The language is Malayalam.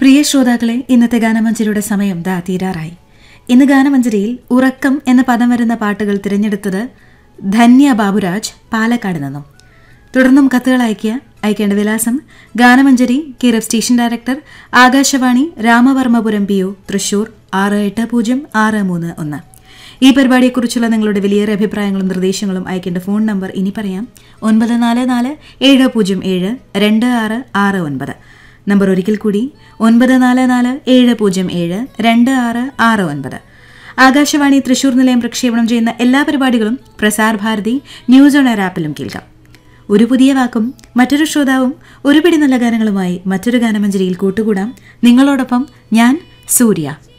പ്രിയ ശ്രോതാക്കളെ ഇന്നത്തെ ഗാനമഞ്ജരിയുടെ സമയം ദാ തീരാറായി ഇന്ന് ഗാനമഞ്ജരിയിൽ ഉറക്കം എന്ന പദം വരുന്ന പാട്ടുകൾ തിരഞ്ഞെടുത്തത് ധന്യ ബാബുരാജ് പാലക്കാട് നിന്നും തുടർന്നും കത്തുകൾ അയക്കുക അയക്കേണ്ട വിലാസം Ganamanjari care of station director Akashvani Ramavarmapuram P O Thrissur ആറ് എട്ട് പൂജ്യം ആറ് മൂന്ന് ഒന്ന് ഈ പരിപാടിയെക്കുറിച്ചുള്ള നിങ്ങളുടെ വിലയേറെ അഭിപ്രായങ്ങളും നിർദ്ദേശങ്ങളും അയക്കേണ്ട ഫോൺ നമ്പർ ഇനി പറയാം ഒൻപത് നാല് നാല് ഏഴ് പൂജ്യം ഏഴ് രണ്ട് ആറ് ആറ് ഒൻപത് നമ്പർ ഒരിക്കൽ കൂടി ഒൻപത് നാല് നാല് ഏഴ് പൂജ്യം ഏഴ് രണ്ട് ആറ് ആറ് ഒൻപത് ആകാശവാണി തൃശൂർ നിലയം പ്രക്ഷേപണം ചെയ്യുന്ന എല്ലാ പരിപാടികളും Prasar Bharati news on air ആപ്പിലും കേൾക്കാം ഒരു പുതിയ വാക്കും മറ്റൊരു ശ്രോതാവും ഒരു പിടി നല്ല ഗാനങ്ങളുമായി മറ്റൊരു ഗാനമഞ്ജരിയിൽ കൂട്ടുകൂടാം നിങ്ങളോടൊപ്പം ഞാൻ സൂര്യ